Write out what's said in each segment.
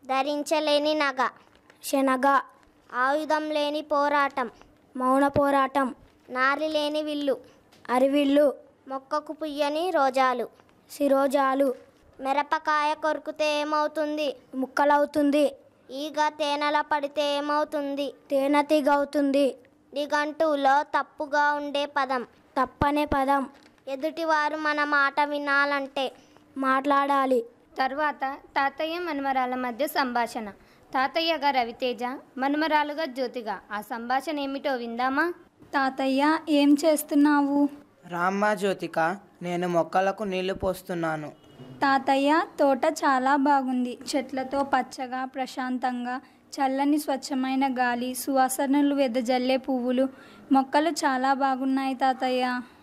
ధరించలేని నగ శనగ ఆయుధం లేని పోరాటం మౌన పోరాటం నారి లేని విల్లు అరివిల్లు మొక్కకు పుయ్యని రోజాలు శిరోజాలు మిరపకాయ కొరుకుతే ఏమవుతుంది ముక్కలవుతుంది ఈగ తేనెల పడితే ఏమవుతుంది తేనెతీగ అవుతుంది నిఘంటువులో తప్పుగా ఉండే పదం తప్పనే పదం ఎదుటివారు మన మాట వినాలంటే మాట్లాడాలి తర్వాత తాతయ్య మనుమరాల మధ్య సంభాషణ తాతయ్యగా రవితేజ మనుమరాలుగా జ్యోతిగా ఆ సంభాషణ ఏమిటో విందామా తాతయ్య ఏం చేస్తున్నావు రామ్మ జ్యోతిక నేను మొక్కలకు నీళ్లు పోస్తున్నాను తాతయ్య తోట చాలా బాగుంది చెట్లతో పచ్చగా ప్రశాంతంగా చల్లని స్వచ్ఛమైన గాలి సువాసనలు వెదజల్లే పువ్వులు మొక్కలు చాలా బాగున్నాయి తాతయ్య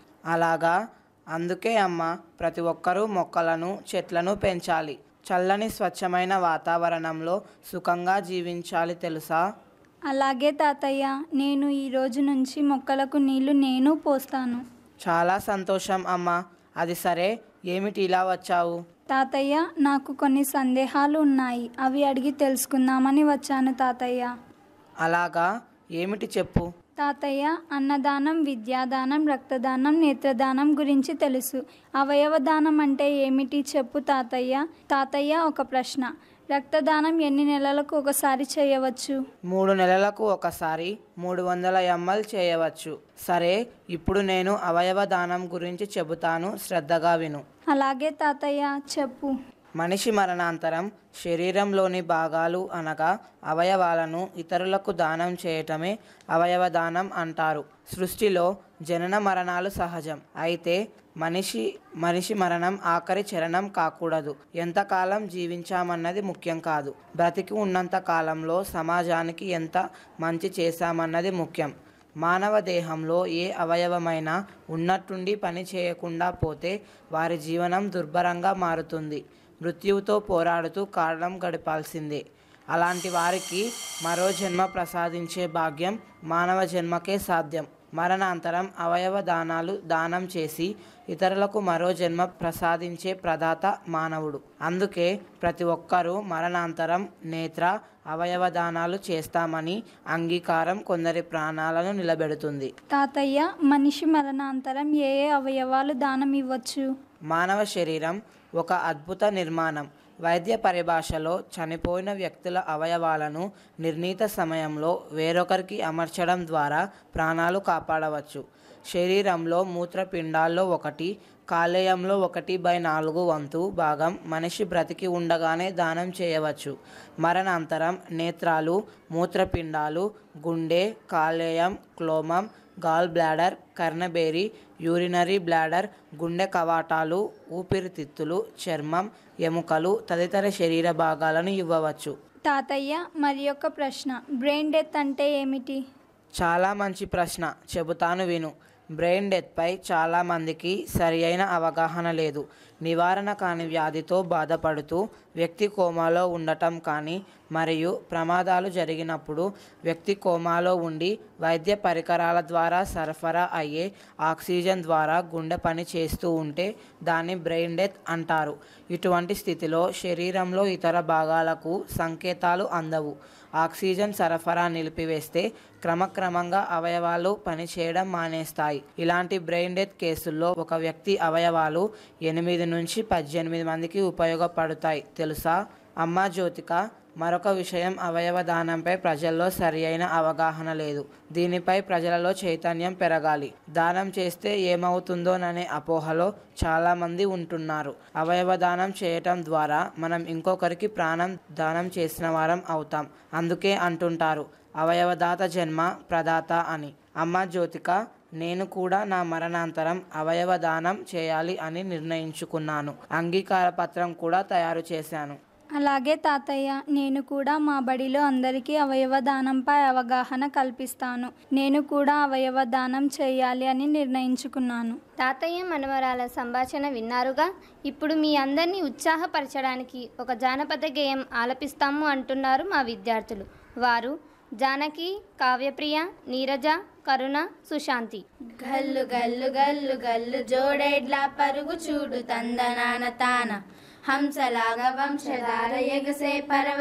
అలాగా అందుకే అమ్మ ప్రతి ఒక్కరూ మొక్కలను చెట్లను పెంచాలి చల్లని స్వచ్ఛమైన వాతావరణంలో సుఖంగా జీవించాలి తెలుసా అలాగే తాతయ్య నేను ఈ రోజు నుంచి మొక్కలకు నీళ్లు నేను పోస్తాను చాలా సంతోషం అమ్మ అది సరే ఏమిటి ఇలా వచ్చావు తాతయ్య నాకు కొన్ని సందేహాలు ఉన్నాయి అవి అడిగి తెలుసుకుందామని వచ్చాను తాతయ్య అలాగా ఏమిటి చెప్పు తాతయ్య అన్నదానం విద్యాదానం రక్తదానం నేత్రదానం గురించి తెలుసు అవయవ దానం అంటే ఏమిటి చెప్పు తాతయ్య తాతయ్య ఒక ప్రశ్న రక్తదానం ఎన్ని నెలలకు ఒకసారి చేయవచ్చు మూడు నెలలకు ఒకసారి మూడు వందల ఎంఎల్ చేయవచ్చు సరే ఇప్పుడు నేను అవయవ దానం గురించి చెబుతాను శ్రద్ధగా విను అలాగే తాతయ్య చెప్పు మనిషి మరణాంతరం శరీరంలోని భాగాలు అనగా అవయవాలను ఇతరులకు దానం చేయటమే అవయవ దానం అంటారు సృష్టిలో జనన మరణాలు సహజం అయితే మనిషి మనిషి మరణం ఆఖరి చరణం కాకూడదు ఎంతకాలం జీవించామన్నది ముఖ్యం కాదు బ్రతికి ఉన్నంత కాలంలో సమాజానికి ఎంత మంచి చేశామన్నది ముఖ్యం మానవ దేహంలో ఏ అవయవమైనా ఉన్నట్టుండి పని చేయకుండా పోతే వారి జీవనం దుర్భరంగా మారుతుంది మృత్యువుతో పోరాడుతూ కారణం గడపాల్సిందే అలాంటి వారికి మరో జన్మ ప్రసాదించే భాగ్యం మానవ జన్మకే సాధ్యం మరణాంతరం అవయవ దానాలు దానం చేసి ఇతరులకు మరో జన్మ ప్రసాదించే ప్రదాత మానవుడు అందుకే ప్రతి ఒక్కరూ మరణాంతరం నేత్ర అవయవ దానాలు చేస్తామని అంగీకారం కొందరి ప్రాణాలను నిలబెడుతుంది తాతయ్య మనిషి మరణాంతరం ఏ ఏ అవయవాలు దానం ఇవ్వచ్చు మానవ శరీరం ఒక అద్భుత నిర్మాణం వైద్య పరిభాషలో చనిపోయిన వ్యక్తుల అవయవాలను నిర్ణీత సమయంలో వేరొకరికి అమర్చడం ద్వారా ప్రాణాలు కాపాడవచ్చు శరీరంలో మూత్రపిండాల్లో ఒకటి కాలేయంలో ఒకటి బై నాలుగు వంతు భాగం మనిషి బ్రతికి ఉండగానే దానం చేయవచ్చు మరణాంతరం నేత్రాలు మూత్రపిండాలు గుండె కాలేయం క్లోమం గాల్ బ్లాడర్ కర్ణబేరి యూరినరీ బ్లాడర్ గుండె కవాటాలు ఊపిరితిత్తులు చర్మం ఎముకలు తదితర శరీర భాగాలను ఇవ్వవచ్చు తాతయ్య మరి ఒక ప్రశ్న బ్రెయిన్ డెత్ అంటే ఏమిటి చాలా మంచి ప్రశ్న చెబుతాను విను బ్రెయిన్ డెత్పై చాలామందికి సరి అయిన అవగాహన లేదు నివారణ కాని వ్యాధితో బాధపడుతూ వ్యక్తి కోమాలో ఉండటం కానీ మరియు ప్రమాదాలు జరిగినప్పుడు వ్యక్తి కోమాలో ఉండి వైద్య పరికరాల ద్వారా సరఫరా అయ్యే ఆక్సిజన్ ద్వారా గుండె పని చేస్తూ ఉంటే దాన్ని బ్రెయిన్ డెత్ అంటారు ఇటువంటి స్థితిలో శరీరంలో ఇతర భాగాలకు సంకేతాలు అందవు ఆక్సిజన్ సరఫరా నిలిపివేస్తే క్రమక్రమంగా అవయవాలు పనిచేయడం మానేస్తాయి ఇలాంటి బ్రెయిన్ డెత్ కేసుల్లో ఒక వ్యక్తి అవయవాలు ఎనిమిది నుంచి పద్దెనిమిది మందికి ఉపయోగపడతాయి తెలుసా అమ్మా జ్యోతిక మరొక విషయం అవయవ దానంపై ప్రజల్లో సరి అయిన అవగాహన లేదు దీనిపై ప్రజలలో చైతన్యం పెరగాలి దానం చేస్తే ఏమవుతుందోననే అపోహలో చాలామంది ఉంటున్నారు అవయవ దానం చేయటం ద్వారా మనం ఇంకొకరికి ప్రాణం దానం చేసిన వారం అవుతాం అందుకే అంటుంటారు అవయవదాత జన్మ ప్రదాత అని అమ్మ జ్యోతిక నేను కూడా నా మరణాంతరం అవయవ దానం చేయాలి అని నిర్ణయించుకున్నాను అంగీకార పత్రం కూడా తయారు చేశాను అలాగే తాతయ్య నేను కూడా మా బడిలో అందరికీ అవయవ దానంపై అవగాహన కల్పిస్తాను నేను కూడా అవయవ దానం చేయాలి అని నిర్ణయించుకున్నాను తాతయ్య మనవరాల సంభాషణ విన్నారుగా ఇప్పుడు మీ అందరినీ ఉత్సాహపరచడానికి ఒక జానపద గేయం ఆలపిస్తాము అంటున్నారు మా విద్యార్థులు వారు జానకి కావ్యప్రియ నీరజ కరుణ సుశాంతి గల్లు గల్లు గల్లు గల్లు జోడేడ్ల పరుగు చూడు తందనాన తాన హంసలాగా వంశధార ఎగసే పరవ